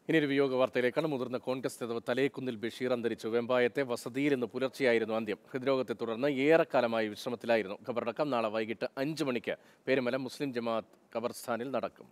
ഇനി ഒരു വിയോഗ വാർത്തയിലേക്കാണ് മുതിർന്ന കോൺഗ്രസ് നേതാവ് തലേക്കുന്നിൽ ബഷീർ അന്തരിച്ചു വെമ്പായത്തെ വസതിയിൽ ഇന്ന് പുലർച്ചെയായിരുന്നു അന്ത്യം ഹൃദ്രോഗത്തെ തുടർന്ന് ഏറെക്കാലമായി വിശ്രമത്തിലായിരുന്നു ഖബറടക്കം നാളെ വൈകിട്ട് അഞ്ച് മണിക്ക് പേരുമല മുസ്ലിം ജമാഅത്ത് ഖബർസ്ഥാനിൽ നടക്കും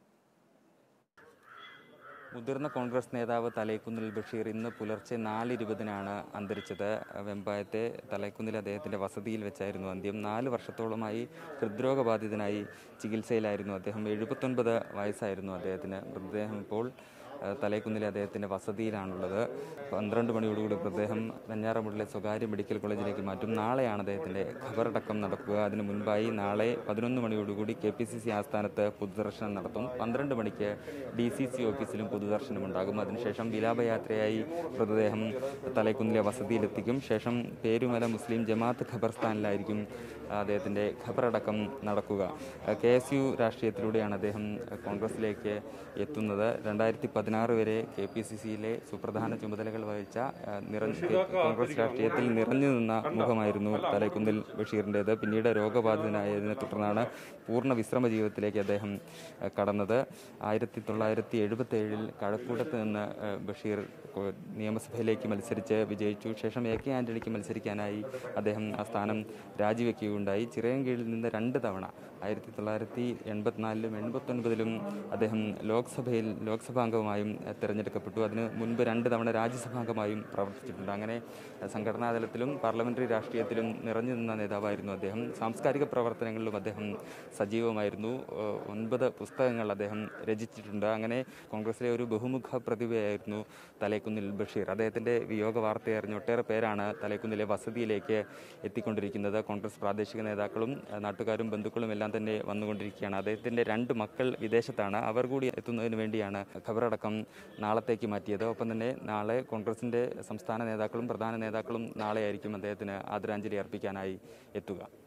മുതിർന്ന കോൺഗ്രസ് നേതാവ് തലേക്കുന്നിൽ ബഷീർ ഇന്ന് പുലർച്ചെ നാലിരുപതിനാണ് അന്തരിച്ചത് വെമ്പായത്തെ തലേക്കുന്നിൽ അദ്ദേഹത്തിൻ്റെ വസതിയിൽ വെച്ചായിരുന്നു അന്ത്യം നാല് വർഷത്തോളമായി ഹൃദ്രോഗബാധിതനായി ചികിത്സയിലായിരുന്നു അദ്ദേഹം എഴുപത്തൊൻപത് വയസ്സായിരുന്നു അദ്ദേഹത്തിന് മൃതദേഹം ഇപ്പോൾ ഏഹ്, തലേക്കുന്നിലെ അദ്ദേഹത്തിൻ്റെ വസതിയിലാണുള്ളത് പന്ത്രണ്ട് മണിയോടുകൂടി മൃതദേഹം വെഞ്ഞാറമൂടിലെ സ്വകാര്യ മെഡിക്കൽ കോളേജിലേക്ക് മാറ്റും നാളെയാണ് അദ്ദേഹത്തിൻ്റെ ഖബറടക്കം നടക്കുക അതിനു മുൻപായി നാളെ പതിനൊന്ന് മണിയോടുകൂടി കെ പി സി സി ആസ്ഥാനത്ത് പൊതുദർശനം നടത്തും പന്ത്രണ്ട് മണിക്ക് ഡി സി സി ഓഫീസിലും പൊതുദർശനം ഉണ്ടാകും അതിനുശേഷം വിലാപയാത്രയായി മൃതദേഹം തലേക്കുന്നിലെ വസതിയിലെത്തിക്കും ശേഷം പേരുമല മുസ്ലിം ജമാഅത്ത് ഖബർസ്ഥാനിലായിരിക്കും അദ്ദേഹത്തിൻ്റെ ഖബറടക്കം നടക്കുക കെ എസ് യു രാഷ്ട്രീയത്തിലൂടെയാണ് അദ്ദേഹം കോൺഗ്രസിലേക്ക് എത്തുന്നത് രണ്ടായിരത്തി പതിനാറ് വരെ കെ പി സി സിയിലെ സുപ്രധാന ചുമതലകൾ വഹിച്ച ആ, നിറഞ്ഞ കോൺഗ്രസ് രാഷ്ട്രീയത്തിൽ നിറഞ്ഞു നിന്ന മുഖമായിരുന്നു തലേക്കുന്നിൽ ബഷീറിൻ്റേത് പിന്നീട് രോഗബാധിതനായതിനെ തുടർന്നാണ് പൂർണ്ണ വിശ്രമ ജീവിതത്തിലേക്ക് അദ്ദേഹം ആ, കടന്നത് ആയിരത്തി തൊള്ളായിരത്തി എഴുപത്തി ഏഴിൽ കഴക്കൂട്ടത്ത് നിന്ന് ആ, ബഷീർ കൊ- നിയമസഭയിലേക്ക് മത്സരിച്ച് വിജയിച്ചു ശേഷം എ കെ ആന്റണിക്ക് മത്സരിക്കാനായി അദ്ദേഹം ആ സ്ഥാനം രാജിവെക്കുകയുണ്ടായി ചിറയൻകീഴിൽ നിന്ന് രണ്ട് തവണ ആയിരത്തി തൊള്ളായിരത്തി എൺപത്തിനാലിലും എൺപത്തൊൻപതിലും അദ്ദേഹം ലോക്സഭയിൽ ലോക്സഭാംഗമായും അഹ്, തിരഞ്ഞെടുക്കപ്പെട്ടു അതിന് മുൻപ് രണ്ട് തവണ രാജ്യസഭാംഗമായും പ്രവർത്തിച്ചിട്ടുണ്ട് അങ്ങനെ അഹ്, സംഘടനാ തലത്തിലും പാർലമെന്ററി രാഷ്ട്രീയത്തിലും നിറഞ്ഞു നിന്ന നേതാവായിരുന്നു അദ്ദേഹം സാംസ്കാരിക പ്രവർത്തനങ്ങളിലും അദ്ദേഹം സജീവമായിരുന്നു ഏഹ്, ഒൻപത് പുസ്തകങ്ങൾ അദ്ദേഹം രചിച്ചിട്ടുണ്ട് അങ്ങനെ കോൺഗ്രസിലെ ഒരു ബഹുമുഖ പ്രതിഭയായിരുന്നു തലേക്കുന്നിൽ ബഷീർ അദ്ദേഹത്തിൻ്റെ വിയോഗ വാർത്ത അറിഞ്ഞ ഒട്ടേറെ പേരാണ് തലേക്കുന്നിലെ വസതിയിലേക്ക് എത്തിക്കൊണ്ടിരിക്കുന്നത് കോൺഗ്രസ് പ്രാദേശിക നേതാക്കളും ഏഹ്, നാട്ടുകാരും ബന്ധുക്കളും എല്ലാം തന്നെ വന്നുകൊണ്ടിരിക്കുകയാണ് അദ്ദേഹത്തിൻ്റെ രണ്ട് മക്കൾ വിദേശത്താണ് അവർ കൂടി എത്തുന്നതിന് വേണ്ടിയാണ് ഖബറടക്കം നാളത്തേക്ക് മാറ്റിയത് ഒപ്പം തന്നെ നാളെ കോൺഗ്രസിൻ്റെ സംസ്ഥാന നേതാക്കളും പ്രധാന നേതാക്കളും നാളെയായിരിക്കും അദ്ദേഹത്തിന് ആദരാഞ്ജലി അർപ്പിക്കാനായി എത്തുക